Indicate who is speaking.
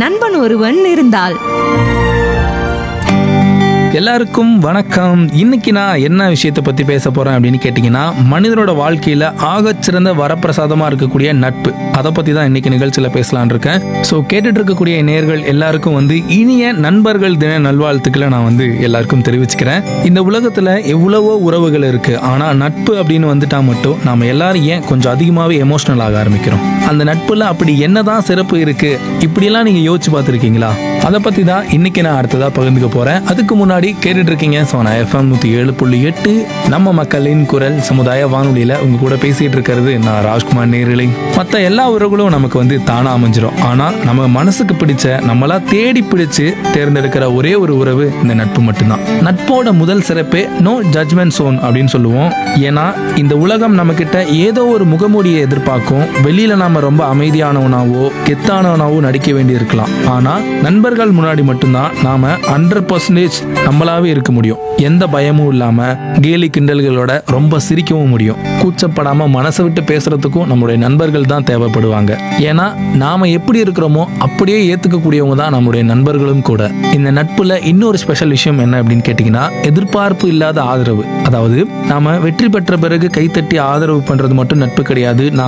Speaker 1: நண்பன் ஒருவன் இருந்தால்
Speaker 2: எல்லாருக்கும் வணக்கம் இன்னைக்கு நான் என்ன விஷயத்தை பத்தி பேச போறேன் அப்படின்னு கேட்டிங்கன்னா மனிதனோட வாழ்க்கையில ஆகச்சிறந்த வரப்பிரசாதமா இருக்கக்கூடிய நட்பு அதை பத்தி தான் இன்னைக்கு நிகழ்ச்சியில பேசலாம்னு இருக்கேன் ஸோ கேட்டுட்டு இருக்கக்கூடிய நேர்கள் எல்லாருக்கும் வந்து இனிய நண்பர்கள் தின நல்வாழ்த்துக்களை நான் வந்து எல்லாருக்கும் தெரிவிச்சுக்கிறேன் இந்த உலகத்துல எவ்வளவோ உறவுகள் இருக்கு ஆனா நட்பு அப்படின்னு வந்துட்டா மட்டும் நாம எல்லாரும் ஏன் கொஞ்சம் அதிகமாவே எமோஷனல் ஆக ஆரம்பிக்கிறோம் அந்த நட்புல அப்படி என்னதான் சிறப்பு இருக்கு இப்படியெல்லாம் நீங்க யோசிச்சு பார்த்துருக்கீங்களா அதை பத்தி தான் இன்னைக்கு நான் அடுத்ததா பகிர்ந்துக்க போறேன் அதுக்கு முன்னாடி கேட்டுட்டு இருக்கீங்க சோனா எஃப்எம் நூத்தி ஏழு புள்ளி எட்டு நம்ம மக்களின் குரல் சமுதாய வானொலியில உங்க கூட பேசிட்டு இருக்கிறது நான் ராஜ்குமார் நேரிலை மத்த எல்லா உறவுகளும் நமக்கு வந்து தானா அமைஞ்சிரும் ஆனா நம்ம மனசுக்கு பிடிச்ச நம்மளா தேடி பிடிச்சு தேர்ந்தெடுக்கிற ஒரே ஒரு உறவு இந்த நட்பு மட்டும்தான் நட்போட முதல் சிறப்பே நோ ஜட்மெண்ட் சோன் அப்படின்னு சொல்லுவோம் ஏன்னா இந்த உலகம் நம்ம கிட்ட ஏதோ ஒரு முகமூடியை எதிர்பார்க்கும் வெளியில நாம ரொம்ப அமைதியானவனாவோ கெத்தானவனாவோ நடிக்க வேண்டி இருக்கலாம் ஆனா நண்பர்கள் முன்னாடி மட்டும்தான் நாம ஹண்ட்ரட் பர்சன்டேஜ் நம்மளாவே இருக்க முடியும் எந்த பயமும் இல்லாம கேலி கிண்டல்களோட ரொம்ப சிரிக்கவும் முடியும் கூச்சப்படாம மனசை விட்டு பேசுறதுக்கும் நம்மளுடைய நண்பர்கள் தான் தேவைப்படுவாங்க ஏன்னா நாம எப்படி இருக்கிறோமோ அப்படியே ஏத்துக்கக்கூடியவங்க தான் நம்மளுடைய நண்பர்களும் கூட இந்த நட்புல இன்னொரு ஸ்பெஷல் விஷயம் என்ன அப்படின்னு கேட்டீங்கன்னா எதிர்பார்ப்பு இல்லாத ஆதரவு அதாவது நாம வெற்றி பெற்ற பிறகு கைத்தட்டி ஆதரவு பண்றது மட்டும் நட்பு கிடையாது நாம